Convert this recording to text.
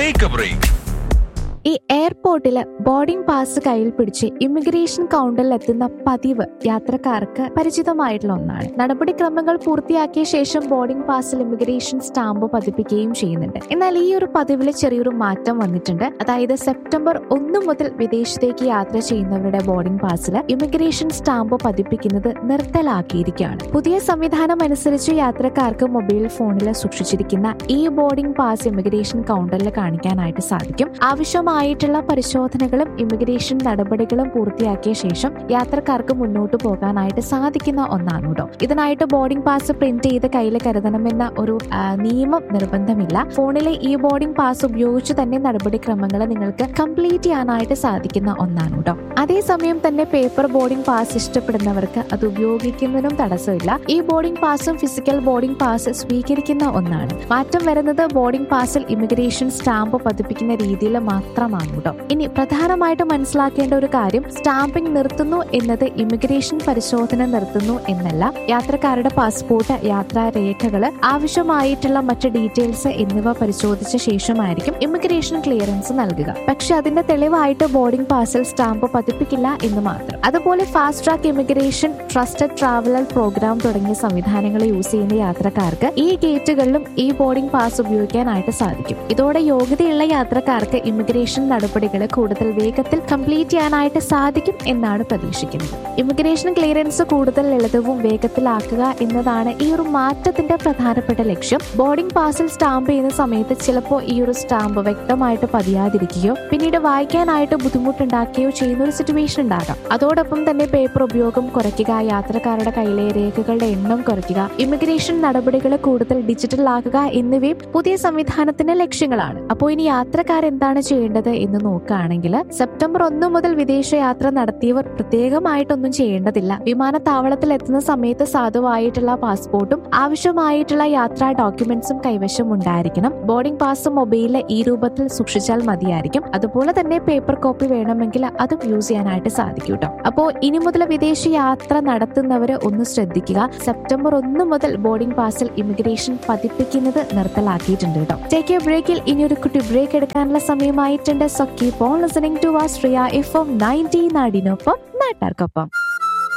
take A break ഈ എയർപോർട്ടിൽ boarding pass കയ്യിൽ പിടിച്ച് ഇമിഗ്രേഷൻ കൗണ്ടറിൽ എത്തുന്ന പതിവ് യാത്രക്കാർക്ക് പരിചിതമായിട്ടുള്ള ഒന്നാണ് നടപടിക്രമങ്ങൾ പൂർത്തിയാക്കിയ ശേഷം ബോർഡിംഗ് പാസിൽ ഇമിഗ്രേഷൻ സ്റ്റാമ്പ് പതിപ്പിക്കുകയും ചെയ്യുന്നുണ്ട് എന്നാൽ ഈ ഒരു പതിവിൽ ചെറിയൊരു മാറ്റം വന്നിട്ടുണ്ട് അതായത് സെപ്റ്റംബർ ഒന്ന് മുതൽ വിദേശത്തേക്ക് യാത്ര ചെയ്യുന്നവരുടെ ബോർഡിംഗ് പാസിൽ ഇമിഗ്രേഷൻ സ്റ്റാമ്പ് പതിപ്പിക്കുന്നത് നിർത്തലാക്കിയിരിക്കുകയാണ് പുതിയ സംവിധാനം അനുസരിച്ച് യാത്രക്കാർക്ക് മൊബൈൽ ഫോണിൽ സൂക്ഷിച്ചിരിക്കുന്ന ഈ ബോർഡിംഗ് പാസ് ഇമിഗ്രേഷൻ കൗണ്ടറിൽ കാണിക്കാനായിട്ട് സാധിക്കും ആവശ്യമായിട്ടുള്ള പരിശോധനകളും ഇമിഗ്രേഷൻ നടപടികളും പൂർത്തിയാക്കിയ ശേഷം യാത്രക്കാർക്ക് മുന്നോട്ട് പോകാനായിട്ട് സാധിക്കുന്ന ഒന്നാണ് കേട്ടോ ഇതിനായിട്ട് ബോർഡിംഗ് പാസ് പ്രിന്റ് ചെയ്ത് കയ്യിൽ കരുതണമെന്ന ഒരു ആ, നിയമം നിർബന്ധമില്ല ഫോണിലെ ഈ ബോർഡിംഗ് പാസ് ഉപയോഗിച്ച് തന്നെ നടപടിക്രമങ്ങൾ നിങ്ങൾക്ക് കംപ്ലീറ്റ് ചെയ്യാനായിട്ട് സാധിക്കുന്ന ഒന്നാണ് കേട്ടോ അതേസമയം തന്നെ പേപ്പർ ബോർഡിംഗ് പാസ് ഇഷ്ടപ്പെടുന്നവർക്ക് അത് ഉപയോഗിക്കുന്നതിനും തടസ്സമില്ല ഈ ബോർഡിംഗ് പാസും ഫിസിക്കൽ ബോർഡിംഗ് പാസ് സ്വീകരിക്കുന്ന ഒന്നാണ് മാറ്റം വരുന്നത് ബോർഡിംഗ് പാസിൽ ഇമിഗ്രേഷൻ സ്റ്റാമ്പ് പതിപ്പിക്കുന്ന രീതിയിൽ മാത്രമാണ് കേട്ടോ ഇനി പ്രധാനമായിട്ട് മനസ്സിലാക്കേണ്ട ഒരു കാര്യം സ്റ്റാമ്പിംഗ് നിർത്തുന്നു എന്നത് ഇമിഗ്രേഷൻ പരിശോധന നിർത്തുന്നു എന്നല്ല യാത്രക്കാരുടെ പാസ്പോർട്ട് യാത്രാ രേഖകള് ആവശ്യമായിട്ടുള്ള മറ്റ് ഡീറ്റെയിൽസ് എന്നിവ പരിശോധിച്ച ശേഷമായിരിക്കും ഇമിഗ്രേഷൻ ക്ലിയറൻസ് നൽകുക പക്ഷെ അതിന്റെ തെളിവായിട്ട് ബോർഡിംഗ് പാസിൽ സ്റ്റാമ്പ് പതിപ്പിക്കില്ല എന്ന് മാത്രം അതുപോലെ fast track immigration trusted traveller programme തുടങ്ങിയ സംവിധാനങ്ങൾ യൂസ് ചെയ്യുന്ന യാത്രക്കാർക്ക് ഈ ഗേറ്റുകളിലും ഈ ബോർഡിംഗ് പാസ് ഉപയോഗിക്കാനായിട്ട് സാധിക്കും ഇതോടെ യോഗ്യതയുള്ള യാത്രക്കാർക്ക് ഇമിഗ്രേഷൻ നടപടികൾ കൂടുതൽ വേഗത്തിൽ കംപ്ലീറ്റ് ചെയ്യാനായിട്ട് സാധിക്കും എന്നാണ് പ്രതീക്ഷിക്കുന്നത് ഇമിഗ്രേഷൻ ക്ലിയറൻസ് കൂടുതൽ ലളിതവും വേഗത്തിലാക്കുക എന്നതാണ് ഈ ഒരു മാറ്റത്തിന്റെ പ്രധാനപ്പെട്ട ലക്ഷ്യം ബോർഡിംഗ് പാസിൽ സ്റ്റാമ്പ് ചെയ്യുന്ന സമയത്ത് ചിലപ്പോൾ ഈ ഒരു സ്റ്റാമ്പ് വ്യക്തമായിട്ട് പതിയാതിരിക്കുകയോ പിന്നീട് വായിക്കാനായിട്ട് ബുദ്ധിമുട്ടുണ്ടാക്കുകയോ ചെയ്യുന്ന ഒരു സിറ്റുവേഷൻ ഉണ്ടാകാം അതോടൊപ്പം തന്നെ പേപ്പർ ഉപയോഗം കുറയ്ക്കുക യാത്രക്കാരുടെ കയ്യിലെ രേഖകളുടെ എണ്ണം കുറയ്ക്കുക ഇമിഗ്രേഷൻ നടപടികൾ കൂടുതൽ ഡിജിറ്റൽ ആക്കുക എന്നിവയും പുതിയ സംവിധാനത്തിന്റെ ലക്ഷ്യങ്ങളാണ് അപ്പോൾ ഇനി യാത്രക്കാർ എന്താണ് ചെയ്യേണ്ടത് എന്ന് നോക്കുകയാണെങ്കിൽ സെപ്റ്റംബർ ഒന്ന് മുതൽ വിദേശ യാത്ര നടത്തിയവർ പ്രത്യേകമായിട്ടൊന്നും ചെയ്യേണ്ടതില്ല വിമാനത്താവളത്തിൽ എത്തുന്ന സമയത്ത് സാധുവായിട്ടുള്ള പാസ്പോർട്ടും ആവശ്യമായിട്ടുള്ള യാത്രാ ഡോക്യുമെന്റ്സും കൈവശം ഉണ്ടായിരിക്കണം ബോർഡിംഗ് പാസ് മൊബൈലിൽ ഈ രൂപത്തിൽ സൂക്ഷിച്ചാൽ മതിയായിരിക്കും അതുപോലെ തന്നെ പേപ്പർ കോപ്പി വേണമെങ്കിൽ അതും യൂസ് ചെയ്യാനായിട്ട് സാധിക്കും കേട്ടോ അപ്പോൾ ഇനി മുതൽ വിദേശ യാത്ര നടത്തുന്നവര് ഒന്ന് ശ്രദ്ധിക്കുക സെപ്റ്റംബർ ഒന്ന് മുതൽ ബോർഡിംഗ് പാസിൽ ഇമിഗ്രേഷൻ പതിപ്പിക്കുന്നത് നിർത്തലാക്കിയിട്ടുണ്ട് കേട്ടോ ടേക്ക് എ ബ്രേക്കിൽ ഇനി ഒരു കുട്ടി ബ്രേക്ക് എടുക്കാനുള്ള സമയമായിട്ടുണ്ട് so keep on listening to ah Shriya F M ninety നാടിനൊപ്പം നാട്ടാർക്കൊപ്പം